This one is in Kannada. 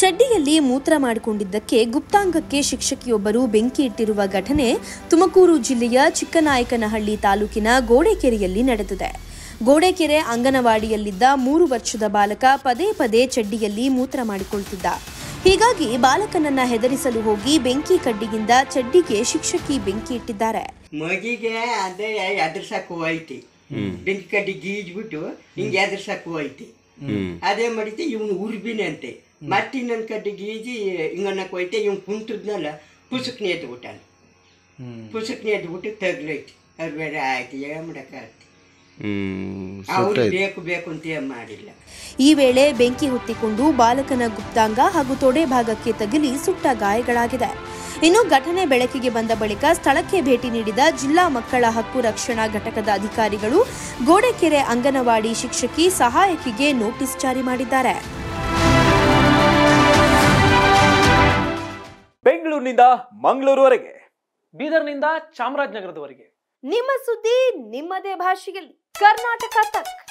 ಚಡ್ಡಿಯಲ್ಲಿ ಮೂತ್ರ ಮಾಡಿಕೊಂಡಿದ್ದಕ್ಕೆ ಗುಪ್ತಾಂಗಕ್ಕೆ ಶಿಕ್ಷಕಿಯೊಬ್ಬರು ಬೆಂಕಿ ಇಟ್ಟಿರುವ ಘಟನೆ ತುಮಕೂರು ಜಿಲ್ಲೆಯ ಚಿಕ್ಕನಾಯಕನಹಳ್ಳಿ ತಾಲೂಕಿನ ಗೋಡೆಕೆರೆಯಲ್ಲಿ ನಡೆದಿದೆ ಗೋಡೆಕೆರೆ ಅಂಗನವಾಡಿಯಲ್ಲಿದ್ದ ಮೂರು ವರ್ಷದ ಬಾಲಕ ಪದೇ ಪದೇ ಚಡ್ಡಿಯಲ್ಲಿ ಮೂತ್ರ ಮಾಡಿಕೊಳ್ತಿದ್ದ ಹೀಗಾಗಿ ಬಾಲಕನನ್ನ ಹೆದರಿಸಲು ಹೋಗಿ ಬೆಂಕಿ ಕಡ್ಡಿಯಿಂದ ಚಡ್ಡಿಗೆ ಶಿಕ್ಷಕಿ ಬೆಂಕಿ ಇಟ್ಟಿದ್ದಾರೆ ಮಗಿಗೆ ಅದೇ ಎದುರ್ಸಕ್ ಹೋಯ್ತಿ ಬೆಂಕಿ ಕಡ್ಡಿ ಗೀಜ್ಬಿಟ್ಟು ಹಿಂಗೆ ಎದುರ್ಸಕ್ ಹೋಯ್ತಿ ಅದೇ ಮಾಡಿತೆ ಇವನು ಉರ್ಬಿನಿ ಅಂತೆ ಮತ್ತೆ ಇನ್ನೊಂದು ಕಡ್ಡಿ ಗೀಜಿ ಹಿಂಗನ್ನಕ್ ಹೋಯ್ತೆ ಇವ್ನು ಕುಂತದ್ನಲ್ಲ ಪುಸುಕ್ನೆ ಎದ್ಬಿಟ್ಟಾನ ಪುಸುಕ್ನೆ ಎದ್ಬಿಟ್ಟು ತಗ್ಲೈತಿ ಅದು ಬೇರೆ ಆಯ್ತು ಏನ್ ಮಾಡಕ್ಕಾಗ್ತಿ ಅವ್ರು ಬೇಕು ಬೇಕು ಅಂತ ಏನ್ ಮಾಡಿಲ್ಲ ಈ ವೇಳೆ ಬೆಂಕಿ ಹೊತ್ತಿಕೊಂಡು ಬಾಲಕನ ಗುಪ್ತಾಂಗ ಹಾಗೂ ತೊಡೆ ಭಾಗಕ್ಕೆ ತಗುಲಿ ಸುಟ್ಟ ಗಾಯಗಳಾಗಿದೆ ಇನ್ನು ಘಟನೆ ಬೆಳಕಿಗೆ ಬಂದ ಬಳಿಕ ಸ್ಥಳಕ್ಕೆ ಭೇಟಿ ನೀಡಿದ ಜಿಲ್ಲಾ ಮಕ್ಕಳ ಹಕ್ಕು ರಕ್ಷಣಾ ಘಟಕದ ಅಧಿಕಾರಿಗಳು ಗೋಡೆಕೆರೆ ಅಂಗನವಾಡಿ ಶಿಕ್ಷಕಿ ಸಹಾಯಕಿಗೆ ನೋಟಿಸ್ ಜಾರಿ ಮಾಡಿದ್ದಾರೆ ಬೆಂಗಳೂರಿನಿಂದ ಮಂಗಳೂರುವರೆಗೆ ಬೀದರ್ನಿಂದ ಚಾಮರಾಜನಗರದವರೆಗೆ ನಿಮ್ಮ ಸುದ್ದಿ ನಿಮ್ಮದೇ ಭಾಷೆಯಲ್ಲಿ ಕರ್ನಾಟಕ ತಕ್